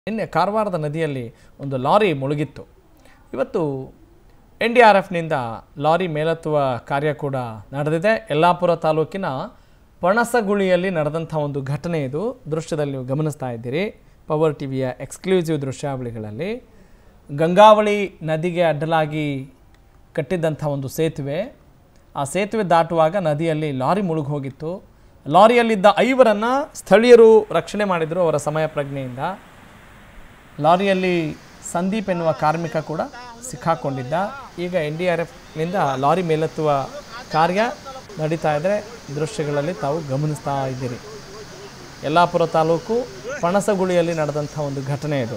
ನಿನ್ನೆ ಕಾರವಾರದ ನದಿಯಲ್ಲಿ ಒಂದು ಲಾರಿ ಮುಳುಗಿತ್ತು ಇವತ್ತು ಎನ್ ಡಿ ಆರ್ ಎಫ್ನಿಂದ ಲಾರಿ ಮೇಲೆತ್ತುವ ಕಾರ್ಯ ಕೂಡ ನಡೆದಿದೆ ಯಲ್ಲಾಪುರ ತಾಲೂಕಿನ ಪಣಸಗುಳಿಯಲ್ಲಿ ನಡೆದಂಥ ಒಂದು ಘಟನೆ ಇದು ದೃಶ್ಯದಲ್ಲಿ ನೀವು ಗಮನಿಸ್ತಾ ಇದ್ದೀರಿ ಪವರ್ ಟಿವಿಯ ಎಕ್ಸ್ಕ್ಲೂಸಿವ್ ದೃಶ್ಯಾವಳಿಗಳಲ್ಲಿ ಗಂಗಾವಳಿ ನದಿಗೆ ಅಡ್ಡಲಾಗಿ ಕಟ್ಟಿದ್ದಂಥ ಒಂದು ಸೇತುವೆ ಆ ಸೇತುವೆ ದಾಟುವಾಗ ನದಿಯಲ್ಲಿ ಲಾರಿ ಮುಳುಗಿ ಹೋಗಿತ್ತು ಲಾರಿಯಲ್ಲಿದ್ದ ಐವರನ್ನು ಸ್ಥಳೀಯರು ರಕ್ಷಣೆ ಮಾಡಿದರು ಅವರ ಸಮಯ ಪ್ರಜ್ಞೆಯಿಂದ ಲಾರಿಯಲ್ಲಿ ಸಂದೀಪ್ ಎನ್ನುವ ಕಾರ್ಮಿಕ ಕೂಡ ಸಿಕ್ಕಾಕೊಂಡಿದ್ದ ಈಗ ಎನ್ ಡಿ ಆರ್ ಎಫ್ನಿಂದ ಲಾರಿ ಮೇಲೆತ್ತುವ ಕಾರ್ಯ ನಡೀತಾ ಇದ್ದರೆ ದೃಶ್ಯಗಳಲ್ಲಿ ತಾವು ಗಮನಿಸ್ತಾ ಇದ್ದೀರಿ ಯಲ್ಲಾಪುರ ತಾಲೂಕು ಪಣಸಗುಳಿಯಲ್ಲಿ ನಡೆದಂಥ ಒಂದು ಘಟನೆ ಇದು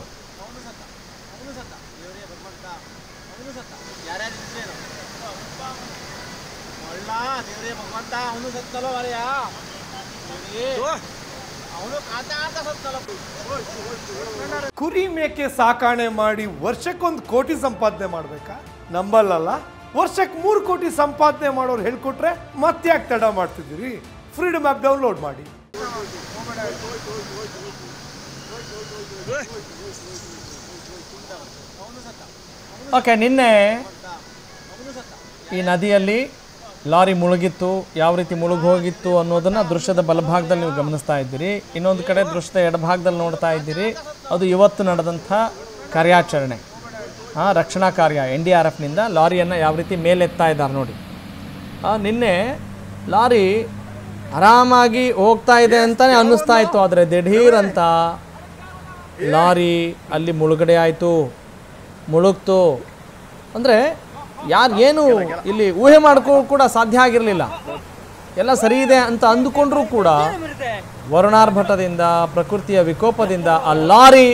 ಒಳ್ಳ ದೇವ್ರೇ ಭಗವಂತ ಅವನು ಸತ್ತಲ್ಲ ಮಾರಯ್ಯ ಅವನು ಕಾತ ಅಂತ ಸತ್ತಲ್ಲ ಕುರಿ ಮೇಕೆ ಸಾಕಾಣೆ ಮಾಡಿ ವರ್ಷಕ್ಕೊಂದು ಕೋಟಿ ಸಂಪಾದನೆ ಮಾಡ್ಬೇಕಾ ನಂಬಲ್ಲಲ್ಲ ವರ್ಷಕ್ಕೆ ಮೂರು ಕೋಟಿ ಸಂಪಾದನೆ ಮಾಡೋರು ಹೇಳ್ಕೊಟ್ರೆ ಮತ್ತೆ ಯಾಕೆ ತಡ ಮಾಡ್ತಿದ್ದೀರಿ ಫ್ರೀಡಮ್ ಆ್ಯಪ್ ಡೌನ್ಲೋಡ್ ಮಾಡಿ ಓಕೆ ನಿನ್ನೆ ಈ ನದಿಯಲ್ಲಿ ಲಾರಿ ಮುಳುಗಿತ್ತು ಯಾವ ರೀತಿ ಮುಳುಗಿ ಹೋಗಿತ್ತು ಅನ್ನೋದನ್ನು ದೃಶ್ಯದ ಬಲಭಾಗದಲ್ಲಿ ನೀವು ಗಮನಿಸ್ತಾ ಇದ್ದೀರಿ ಇನ್ನೊಂದು ಕಡೆ ದೃಶ್ಯದ ಎಡಭಾಗದಲ್ಲಿ ನೋಡ್ತಾ ಇದ್ದೀರಿ ಅದು ಇವತ್ತು ನಡೆದಂಥ ಕಾರ್ಯಾಚರಣೆ ಹಾಂ ರಕ್ಷಣಾ ಕಾರ್ಯ ಎನ್ ಡಿ ಆರ್ ಎಫ್ನಿಂದ ಲಾರಿಯನ್ನು ಯಾವ ರೀತಿ ಮೇಲೆತ್ತಾ ಇದ್ದಾರೆ ನೋಡಿ ಆ, ನಿನ್ನೆ ಲಾರಿ ಆರಾಮಾಗಿ ಹೋಗ್ತಾ ಇದೆ ಅಂತಲೇ ಅನ್ನಿಸ್ತಾ ಇತ್ತು ಆದರೆ ದಿಢೀರ್ ಅಂತ ಲಾರಿ ಅಲ್ಲಿ ಮುಳುಗಡೆ ಆಯಿತು ಮುಳುಗ್ತು ಅಂದರೆ ಯಾರು ಏನು ಇಲ್ಲಿ ಊಹೆ ಮಾಡ್ಕೋ ಕೂಡ ಸಾಧ್ಯ ಆಗಿರಲಿಲ್ಲ ಎಲ್ಲ ಸರಿ ಇದೆ ಅಂತ ಅಂದುಕೊಂಡ್ರೂ ಕೂಡ ವರುಣಾರ್ಭಟದಿಂದ ಪ್ರಕೃತಿಯ ವಿಕೋಪದಿಂದ ಆ ಲಾರಿ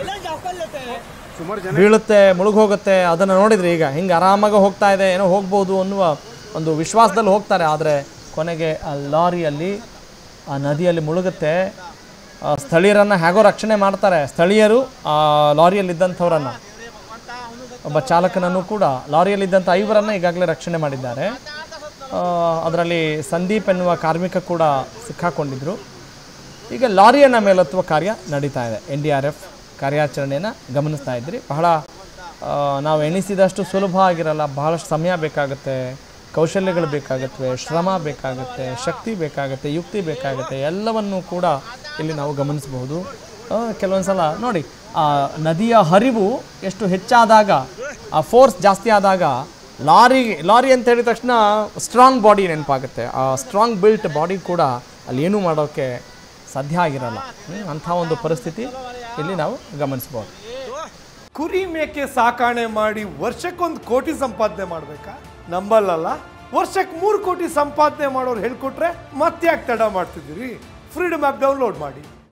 ಬೀಳುತ್ತೆ ಮುಳುಗೋಗುತ್ತೆ ಅದನ್ನು ನೋಡಿದ್ರಿ ಈಗ ಹಿಂಗೆ ಆರಾಮಾಗಿ ಹೋಗ್ತಾ ಇದೆ ಏನೋ ಹೋಗ್ಬೋದು ಅನ್ನುವ ಒಂದು ವಿಶ್ವಾಸದಲ್ಲಿ ಹೋಗ್ತಾರೆ ಆದರೆ ಕೊನೆಗೆ ಆ ಲಾರಿಯಲ್ಲಿ ಆ ನದಿಯಲ್ಲಿ ಮುಳುಗುತ್ತೆ ಆ ಸ್ಥಳೀಯರನ್ನು ಹೇಗೋ ರಕ್ಷಣೆ ಮಾಡ್ತಾರೆ ಸ್ಥಳೀಯರು ಆ ಲಾರಿಯಲ್ಲಿದ್ದಂಥವ್ರನ್ನು ಒಬ್ಬ ಚಾಲಕನನ್ನು ಕೂಡ ಲಾರಿಯಲ್ಲಿದ್ದಂಥ ಐವರನ್ನು ಈಗಾಗಲೇ ರಕ್ಷಣೆ ಮಾಡಿದ್ದಾರೆ ಅದರಲ್ಲಿ ಸಂದೀಪ್ ಎನ್ನುವ ಕಾರ್ಮಿಕ ಕೂಡ ಸಿಕ್ಕಾಕೊಂಡಿದ್ರು ಈಗ ಲಾರಿಯನ್ನು ಮೇಲೆತ್ತುವ ಕಾರ್ಯ ನಡೀತಾ ಇದೆ ಎನ್ ಡಿ ಆರ್ ಎಫ್ ಕಾರ್ಯಾಚರಣೆಯನ್ನು ಗಮನಿಸ್ತಾ ಇದ್ರಿ ಬಹಳ ಆ, ನಾವು ಎಣಿಸಿದಷ್ಟು ಸುಲಭ ಆಗಿರಲ್ಲ ಬಹಳಷ್ಟು ಸಮಯ ಬೇಕಾಗುತ್ತೆ ಕೌಶಲ್ಯಗಳು ಬೇಕಾಗುತ್ತವೆ ಶ್ರಮ ಬೇಕಾಗುತ್ತೆ ಶಕ್ತಿ ಬೇಕಾಗುತ್ತೆ ಯುಕ್ತಿ ಬೇಕಾಗುತ್ತೆ ಎಲ್ಲವನ್ನೂ ಕೂಡ ಇಲ್ಲಿ ನಾವು ಗಮನಿಸಬಹುದು ಆ, ಕೆಲವೊಂದು ಸಲ ನೋಡಿ ಆ ನದಿಯ ಹರಿವು ಎಷ್ಟು ಹೆಚ್ಚಾದಾಗ ಆ ಫೋರ್ಸ್ ಜಾಸ್ತಿ ಆದಾಗ ಲಾರಿ ಲಾರಿ ಅಂತ ಹೇಳಿದ ತಕ್ಷಣ ಸ್ಟ್ರಾಂಗ್ ಬಾಡಿ ನೆನಪಾಗುತ್ತೆ ಆ ಸ್ಟ್ರಾಂಗ್ ಬಿಲ್ಟ್ ಬಾಡಿ ಕೂಡ ಅಲ್ಲಿ ಏನೂ ಮಾಡೋಕ್ಕೆ ಸಾಧ್ಯ ಆಗಿರಲ್ಲ ಹ್ಮ್, ಅಂಥ ಒಂದು ಪರಿಸ್ಥಿತಿ ಇಲ್ಲಿ ನಾವು ಗಮನಿಸ್ಬೋದು ಕುರಿ ಮೇಕೆ ಸಾಕಾಣೆ ಮಾಡಿ ವರ್ಷಕ್ಕೊಂದು ಕೋಟಿ ಸಂಪಾದನೆ ಮಾಡ್ಬೇಕಾ ನಂಬಲ್ಲಲ್ಲ ವರ್ಷಕ್ಕೆ ಮೂರು ಕೋಟಿ ಸಂಪಾದನೆ ಮಾಡೋರು ಹೇಳ್ಕೊಟ್ರೆ ಮತ್ತೆ ಯಾಕೆ ತಡ ಮಾಡ್ತಿದ್ದೀರಿ ಫ್ರೀಡಮ್ ಆ್ಯಪ್ ಡೌನ್ಲೋಡ್ ಮಾಡಿ